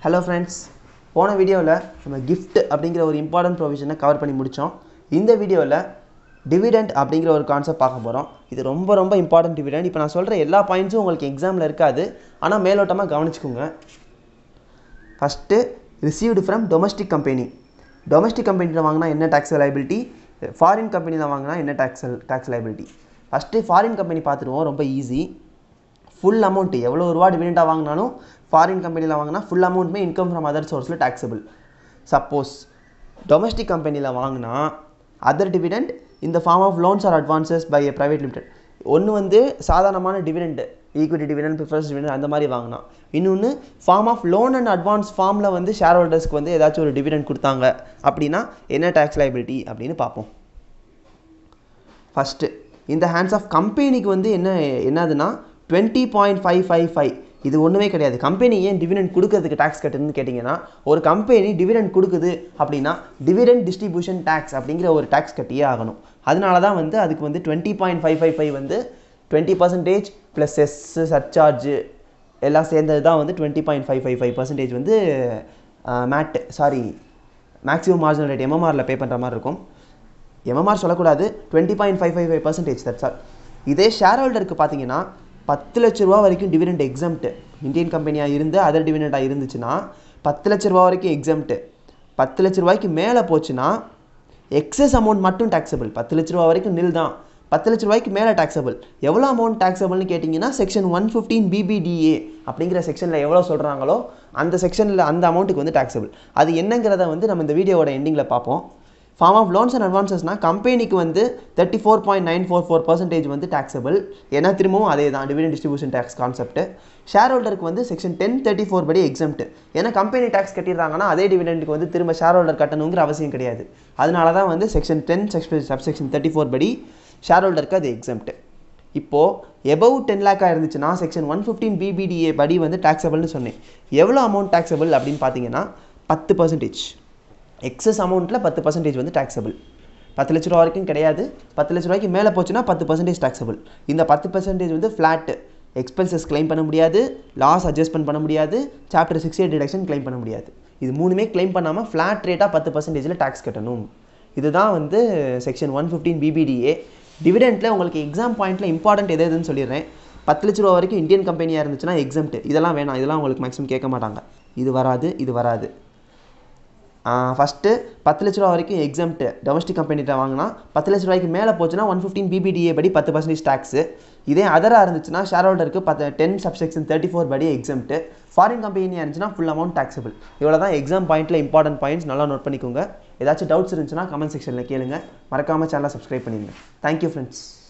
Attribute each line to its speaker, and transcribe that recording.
Speaker 1: hello friends போன வீடியோவில் நம்ம gift அப்படிங்கிற ஒரு இம்பார்ட்டன்ட் ப்ரொவிஷனை கவர் பண்ணி முடித்தோம் இந்த வீடியோவில் டிவிடெண்ட் அப்படிங்கிற ஒரு கான்செப்ட் பார்க்க போகிறோம் இது ரொம்ப ரொம்ப இம்பார்ட்டன்ட் டிவிடெண்ட் இப்போ நான் சொல்கிற எல்லா பாயிண்ட்ஸும் உங்களுக்கு எக்ஸாமில் இருக்காது ஆனால் மேலோட்டமாக கவனிச்சுக்கோங்க first received from domestic company domestic கம்பெனியில் வாங்கினா என்ன டேக்ஸ் லைபிலிட்டி ஃபாரின் கம்பெனியில் வாங்கினா என்ன tax tax liability first foreign company பார்த்துருவோம் ரொம்ப ஈஸி ஃபுல் அமௌண்ட் எவ்வளோ ரூபா டிவிடெண்டாக வாங்கினாலும் ஃபாரின் கம்பெனியில் வாங்கினா ஃபுல் அமௌண்ட்டுமே இன்கம் ஃப்ரம் அதர் சோர்ஸில் டேக்ஸபிள் சப்போஸ் டொமஸ்டிக் கம்பெனியில் வாங்கினா அதர் டிவிடெண்ட் இந்த form of loans or advances by a private limited ஒன்று வந்து சாதாரணமான dividend equity dividend preference dividend அந்த மாதிரி வாங்கினா இன்னொன்று form of loan and advance ஃபார்மில் வந்து ஷேர் ஹோல்டர்ஸ்க்கு வந்து ஏதாச்சும் ஒரு டிவிடெண்ட் கொடுத்தாங்க அப்படின்னா என்ன டேக்ஸ் லைபிலிட்டி அப்படின்னு பார்ப்போம் ஃபஸ்ட்டு இந்த ஹேண்ட்ஸ் ஆஃப் கம்பெனிக்கு வந்து என்ன என்னதுன்னா twenty point five five five இது ஒன்றுமே கிடையாது கம்பெனி ஏன் டிவிடெண்ட் கொடுக்கறதுக்கு டேக்ஸ் கட்டுன்னு கேட்டிங்கன்னா ஒரு கம்பெனி டிவிடெண்ட் கொடுக்குது அப்படின்னா டிவிடெண்ட் டிஸ்ட்ரிபியூஷன் டேக்ஸ் அப்படிங்கிற ஒரு டேக்ஸ் கட்டியே ஆகணும் அதனால தான் வந்து அதுக்கு வந்து twenty point five five five வந்து twenty percentage plus cess surcharge எல்லாம் சேர்ந்தது தான் வந்து twenty point five five five percentage வந்து made sorry maximum marginal rate எம்எம்ஆரில் பே பண்ணுற மாதிரி இருக்கும் எம்எம்ஆர் சொல்லக்கூடாது twenty point five five five percentage that's all இதே ஷேர் ஹோல்டருக்கு பார்த்தீங்கன்னா பத்து லட்ச ரூபா வரைக்கும் டிவிடெண்ட் எக்ஸாம்ட்டு இந்தியன் கம்பெனியாக இருந்து அதர் டிவிடெண்டாக இருந்துச்சுன்னா பத்து லட்ச ரூபா வரைக்கும் எக்ஸாம்ட்டு பத்து லட்ச ரூபாய்க்கு மேலே போச்சுன்னா எக்ஸஸ் அமௌண்ட் மட்டும் டேக்ஸபிள் பத்து லட்ச ரூபா வரைக்கும் நில் தான் பத்து லட்ச ரூபாய்க்கு மேலே டேக்ஸபிள் எவ்வளோ அமௌண்ட் டேக்ஸபிள்னு கேட்டிங்கன்னா செக்ஷன் ஒன் ஃபிஃப்டீன் பிபிடிஏ அப்படிங்கிற செக்ஷனில் எவ்வளோ சொல்கிறாங்களோ அந்த செக்ஷனில் அந்த அமௌண்ட்டுக்கு வந்து டேக்ஸபிள் அது என்னங்கிறத வந்து நம்ம இந்த வீடியோவோட எண்டிங்கில் பார்ப்போம் ஃபார்ம் ஆஃப் லோன்ஸ் அண்ட் அட்வான்சஸ்னால் கம்பெனிக்கு வந்து thirty four point nine four four percentage வந்து டேக்ஸபிள் ஏன்னா திரும்பவும் அதே தான் dividend distribution tax concept share ஹோல்டருக்கு வந்து செக்ஷன் டென் தேர்ட்டி ஃபோர் படி எக்ஸம்ட் ஏன்னா கம்பெனி டேக்ஸ் கட்டிடுறாங்கன்னா அதே டிவிடெண்டுக்கு வந்து திரும்ப ஷேர் ஹோல்டர் கட்டணுங்கிற அவசியம் கிடையாது அதனால தான் வந்து section ten section subsection thirty four படி ஷேர் ஹோல்டருக்கு அது எக்ஸம்ட் இப்போது எபவ் டென் லேக்காக இருந்துச்சுன்னா செக்ஷன் ஒன் ஃபிஃப்டீன் பிபிடிஏ படி வந்து டேக்ஸபிள்னு சொன்னேன் எவ்வளோ அமௌண்ட் டேக்ஸபிள் அப்படின்னு பார்த்தீங்கன்னா பத்து பர்சன்டேஜ் எக்ஸஸ் அமௌண்ட்டில் பத்து பர்சன்டேஜ் வந்து டேக்ஸபிள் பத்து லட்ச ரூபா வரைக்கும் கிடையாது பத்து லட்ச ரூபாய்க்கு மேலே போச்சுன்னா பத்து பர்சன்டேஜ் டேக்ஸபிள் இந்த பத்து பர்சன்டேஜ் வந்து ஃப்ளாட்டு எக்ஸ்பென்சஸ் கிளைம் பண்ண முடியாது லாஸ் அட்ஜஸ்ட்மெண்ட் பண்ண முடியாது chapter six eight deduction claim பண்ண முடியாது இது மூணுமே கிளைம் பண்ணாமல் ஃப்ளாட் ரேட்டாக பத்து பர்சன்டேஜில் டேக்ஸ் கட்டணும் இதுதான் வந்து செக்ஷன் ஒன் ஃபிஃப்டீன் பிபிடிஏ டிவிடெண்ட்டில் உங்களுக்கு எக்ஸாம் பாயிண்ட்டில் இம்பார்ட்டன்ட் எது எதுன்னு சொல்லிடுறேன் பத்து லட்ச ரூபா வரைக்கும் இந்தியன் கம்பெனியாக இருந்துச்சுன்னா எக்ஸாம்ட் இதெல்லாம் வேணாம் இதெல்லாம் உங்களுக்கு மேக்ஸிமம் கேட்க மாட்டாங்க இது வராது இது வராது ஃபஸ்ட்டு பத்து லட்ச ரூபா வரைக்கும் எக்ஸாம்ட்டு டொமஸ்டிக் கம்பெனிகிட்ட வாங்கினா பத்து லட்ச ரூபாய்க்கு மேலே போச்சுன்னா ஒன் ஃபிஃப்டீன் பிபிடிஏ படி பத்து பர்சன்டேஜ் டேக்ஸு இதே அதராக இருந்துச்சுன்னா ஷேர் ஹோல்டருக்கு பத்து டென் சப்செக்ஷன் தேர்ட்டி ஃபோர் படி எக்ஸாம்ட்டு ஃபாரின் கம்பெனியாக இருந்துச்சுன்னா ஃபுல் அமௌண்ட் டேக்ஸபிள் இவ்வளோ தான் எக்ஸாம் பாயிண்ட்டில் இம்பார்ட்டன்ட் பாயிண்ட்ஸ் நல்லா நோட் பண்ணிக்கோங்க ஏதாச்சும் டவுட்ஸ் இருந்துச்சுன்னா கமெண்ட் செக்ஷனில் கேளுங்க மறக்காமல் சேனலை சப்ஸ்கிரைப் பண்ணிடுங்க தேங்க்யூ ஃப்ரெண்ட்ஸ்